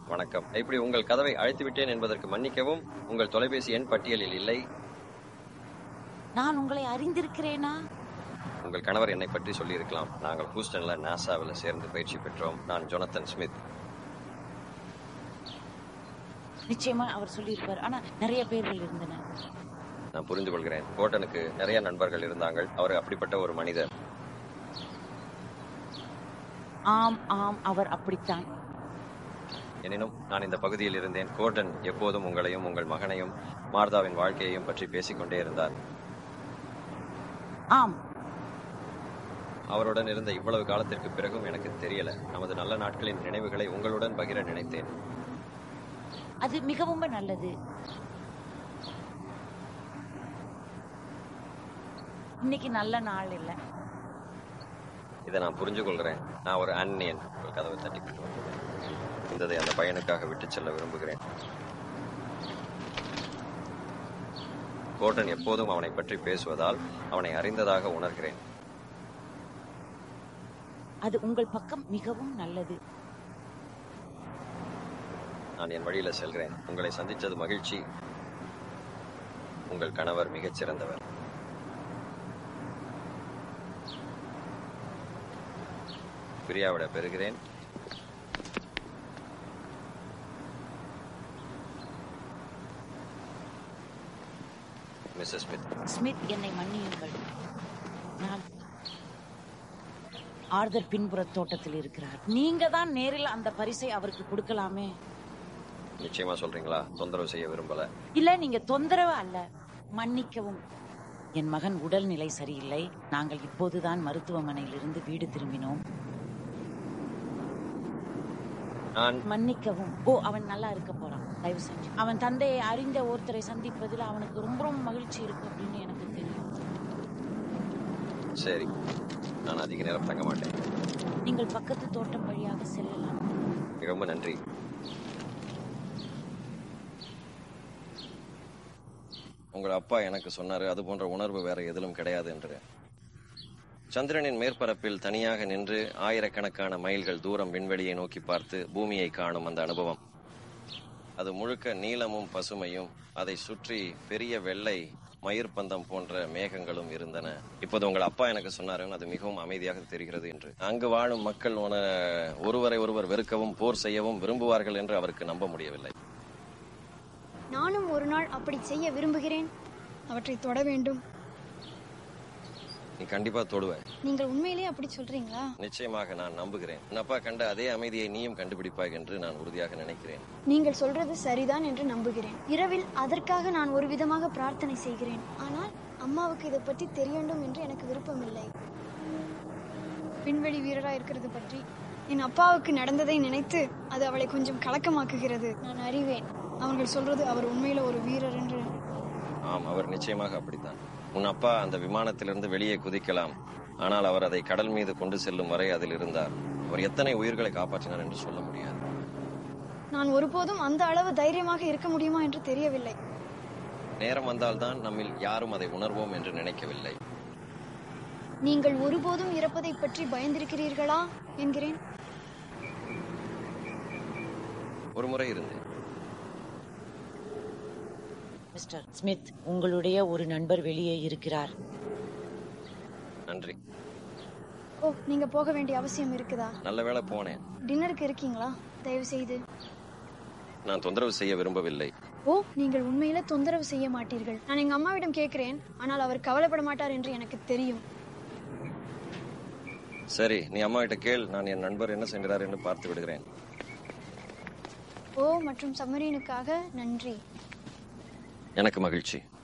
வணக்கம் இப்படி உங்கள் கதவை அழைத்து விட்டேன் என்பதற்கு மன்னிக்கவும் உங்கள் தொலைபேசி எண் பட்டியலில் இல்லை நான் உங்களை அறிந்திருக்கிறேனா உங்கள் கணவர் என்னை பற்றி சொல்லியிருக்கலாம் நாங்கள் ஹூஸ்டன்ல நாசாவில் சேர்ந்து பயிற்சி பெற்றோம் நான் ஜொனத்தன் ஸ்மித் நிச்சயமா அவர் சொல்லியிருப்பார் ஆனா நிறைய பேர்கள் இருந்தன நான் புரிந்து கொள்கிறேன் கோட்டனுக்கு நிறைய நண்பர்கள் இருந்தாங்க அவர் அப்படிப்பட்ட ஒரு மனிதர் ஆம் ஆம் அவர் அப்படித்தான் எனினும் நான் இந்த பகுதியில் இருந்தேன் கோர்டன் எப்போதும் உங்களையும் உங்கள் மகனையும் மார்தாவின் வாழ்க்கையையும் பற்றி பேசிக்கொண்டே இருந்தார் ஆம் அவருடன் இருந்த இவ்வளவு காலத்திற்கு பிறகும் எனக்கு தெரியல நமது நல்ல நாட்களின் நினைவுகளை உங்களுடன் பகிர நினைத்தேன் அது மிகவும் நல்லது இன்னைக்கு நல்ல நாள் இல்ல இதை நான் புரிஞ்சு கொள்கிறேன் நான் ஒரு அந்நியன் உங்கள் கதவை தட்டி இந்ததை அந்த பையனுக்காக விட்டு செல்ல விரும்புகிறேன் கோர்டன் எப்போதும் அவனை பற்றி பேசுவதால் அவனை அறிந்ததாக உணர்கிறேன் அது உங்கள் பக்கம் மிகவும் நல்லது நான் என் வழியில செல்கிறேன் உங்களை சந்தித்தது மகிழ்ச்சி உங்கள் கணவர் மிகச் சிறந்தவர் பிரியாவிட பெறுகிறேன் மிஸ்ஸஸ் ஸ்மித் ஸ்மித் என்னை மன்னியுங்கள் நான் ஆர்தர் பின்புற தோட்டத்தில் இருக்கிறார் நீங்க தான் நேரில் அந்த பரிசை அவருக்கு கொடுக்கலாமே நிச்சயமா சொல்றீங்களா தொந்தரவு செய்ய விரும்பல இல்ல நீங்க தொந்தரவு அல்ல மன்னிக்கவும் என் மகன் உடல்நிலை சரியில்லை நாங்கள் இப்போதுதான் மருத்துவமனையிலிருந்து வீடு திரும்பினோம் நான் மன்னிக்கவும் ஓ அவன் நல்லா இருக்க போறான் தயவு செஞ்சு அவன் தந்தையை அறிந்த ஒருத்தரை சந்திப்பதில் அவனுக்கு ரொம்ப ரொம்ப மகிழ்ச்சி இருக்கு அப்படின்னு எனக்கு தெரியும் சரி நான் அதிக நேரம் தங்க மாட்டேன் நீங்கள் பக்கத்து தோட்டம் வழியாக செல்லலாம் ரொம்ப நன்றி உங்கள் அப்பா எனக்கு சொன்னாரு அது போன்ற உணர்வு வேற எதிலும் கிடையாது என்று சந்திரனின் மேற்பரப்பில் தனியாக நின்று ஆயிரக்கணக்கான மைல்கள் தூரம் விண்வெளியை நோக்கி பார்த்து பூமியை காணும் அந்த அனுபவம் அது முழுக்க நீளமும் பசுமையும் அதை சுற்றி பெரிய வெள்ளை மயிர்பந்தம் போன்ற மேகங்களும் இருந்தன இப்போது உங்கள் அப்பா எனக்கு சொன்னாரு அது மிகவும் அமைதியாக தெரிகிறது என்று அங்கு வாழும் மக்கள் உன ஒருவரை ஒருவர் வெறுக்கவும் போர் செய்யவும் விரும்புவார்கள் என்று அவருக்கு நம்ப முடியவில்லை நானும் ஒரு நாள் அப்படி செய்ய விரும்புகிறேன் அவற்றை தொட வேண்டும் நீ கண்டிப்பா தொடுவ நீங்கள் உண்மையிலேயே அப்படி சொல்றீங்களா நிச்சயமாக நான் நம்புகிறேன் உன் அப்பா கண்ட அதே அமைதியை நீயும் கண்டுபிடிப்பாய் என்று நான் உறுதியாக நினைக்கிறேன் நீங்கள் சொல்றது சரிதான் என்று நம்புகிறேன் இரவில் அதற்காக நான் ஒரு விதமாக பிரார்த்தனை செய்கிறேன் ஆனால் அம்மாவுக்கு இதை பற்றி தெரிய வேண்டும் என்று எனக்கு விருப்பமில்லை விண்வெளி வீரரா இருக்கிறது பற்றி என் அப்பாவுக்கு நடந்ததை நினைத்து அது அவளை கொஞ்சம் கலக்கமாக்குகிறது நான் அறிவேன் அவர்கள் சொல்றது அவர் உண்மையில ஒரு வீரர் என்று ஆம் அவர் நிச்சயமாக அப்படித்தான் உன் அப்பா அந்த விமானத்திலிருந்து வெளியே குதிக்கலாம் ஆனால் அவர் அதை கடல் மீது கொண்டு செல்லும் வரை அதில் இருந்தார் அவர் எத்தனை உயிர்களை காப்பாற்றினார் என்று சொல்ல முடியாது நான் ஒருபோதும் அந்த அளவு தைரியமாக இருக்க முடியுமா என்று தெரியவில்லை நேரம் வந்தால்தான் நம்மில் யாரும் அதை உணர்வோம் என்று நினைக்கவில்லை நீங்கள் ஒருபோதும் இறப்பதை பற்றி பயந்திருக்கிறீர்களா என்கிறேன் ஒரு முறை இருந்தேன் மிஸ்டர் ஸ்மித் உங்களுடைய ஒரு நண்பர் வெளியே இருக்கிறார் நன்றி ஓ நீங்க போக வேண்டிய அவசியம் இருக்குதா நல்ல வேளை போனேன் டின்னருக்கு இருக்கீங்களா தயவு செய்து நான் தொந்தரவு செய்ய விரும்பவில்லை ஓ நீங்கள் உண்மையில தொந்தரவு செய்ய மாட்டீர்கள் நான் எங்க அம்மாவிடம் கேட்கிறேன் ஆனால் அவர் கவலைப்பட மாட்டார் என்று எனக்கு தெரியும் சரி நீ அம்மா கிட்ட கேள் நான் என் நண்பர் என்ன சென்றார் என்று பார்த்து விடுகிறேன் ஓ மற்றும் சம்மரீனுக்காக நன்றி எனக்கு மகிழ்ச்சி